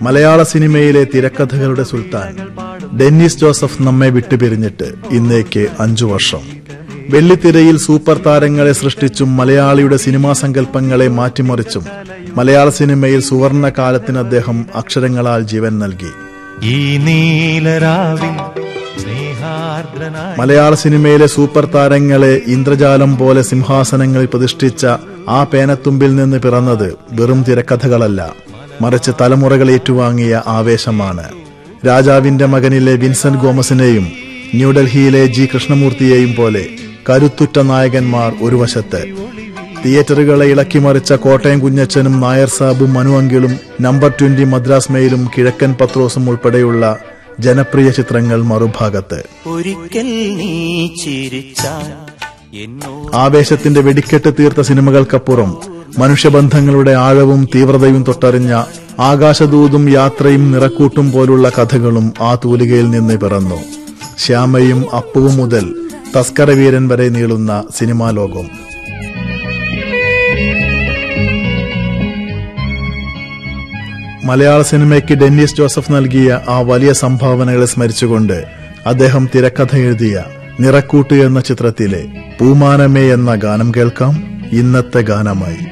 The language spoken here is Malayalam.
മലയാള സിനിമയിലെ തിരക്കഥകളുടെ സുൽത്താൻ ഡെന്നിസ് ജോസഫ് നമ്മെ വിട്ടുപിരിഞ്ഞിട്ട് ഇന്നേക്ക് അഞ്ചു വർഷം വെള്ളിത്തിരയിൽ സൂപ്പർ താരങ്ങളെ സൃഷ്ടിച്ചും മലയാളിയുടെ സിനിമാ സങ്കല്പങ്ങളെ മാറ്റിമറിച്ചും മലയാള സിനിമയിൽ സുവർണ കാലത്തിന് അദ്ദേഹം അക്ഷരങ്ങളാൽ ജീവൻ നൽകി ഈ നീലരാവിൽ സ്നേഹാർദ്രനായി മലയാള സിനിമയിലെ സൂപ്പർ താരങ്ങളെ ഇന്ദ്രജാലം പോലെ സിംഹാസനങ്ങളിൽ പ്രതിഷ്ഠിച്ച ആ പേനത്തുമ്പിൽ നിന്ന് പിറന്നത് വെറും തിരക്കഥകളല്ല മറിച്ച് തലമുറകൾ ഏറ്റുവാങ്ങിയ ആവേശമാണ് രാജാവിന്റെ മകനിലെ വിൻസെന്റ് ഗോമസിനെയും ന്യൂഡൽഹിയിലെ ജി കൃഷ്ണമൂർത്തിയെയും പോലെ കരുത്തുറ്റ നായകന്മാർ ഒരു വശത്ത് തിയേറ്ററുകളെ ഇളക്കിമറിച്ച കോട്ടയം കുഞ്ഞച്ചനും നായർ സാബും മനു അങ്കിളും നമ്പർ ട്വന്റി മദ്രാസ് മെയിലും കിഴക്കൻ പത്രോസും ഉൾപ്പെടെയുള്ള ജനപ്രിയ ചിത്രങ്ങൾ മറുഭാഗത്ത് ഒരിക്കൽ നീ ചിരിച്ചാൽ എന്നോ ആവേശത്തിന്റെ വെടിക്കെട്ട് തീർത്ത സിനിമകൾക്കപ്പുറം മനുഷ്യബന്ധങ്ങളുടെ ആഴവും തീവ്രതയും തൊട്ടറിഞ്ഞ ആകാശദൂതും യാത്രയും നിറക്കൂട്ടും പോലുള്ള കഥകളും ആ തൂലികയിൽ നിന്ന് പിറന്നു ശ്യാമയും അപ്പുവും മുതൽ തസ്കരവീരൻ വരെ നീളുന്ന സിനിമാ ലോകം മലയാള സിനിമയ്ക്ക് ഡെന്നിസ് ജോസഫ് നൽകിയ ആ വലിയ സംഭാവനകളെ സ്മരിച്ചുകൊണ്ട് അദ്ദേഹം തിരക്കഥ എഴുതിയ നിറക്കൂട്ട് എന്ന ചിത്രത്തിലെ പൂമാനമേ എന്ന ഗാനം കേൾക്കാം ഇന്നത്തെ ഗാനമായി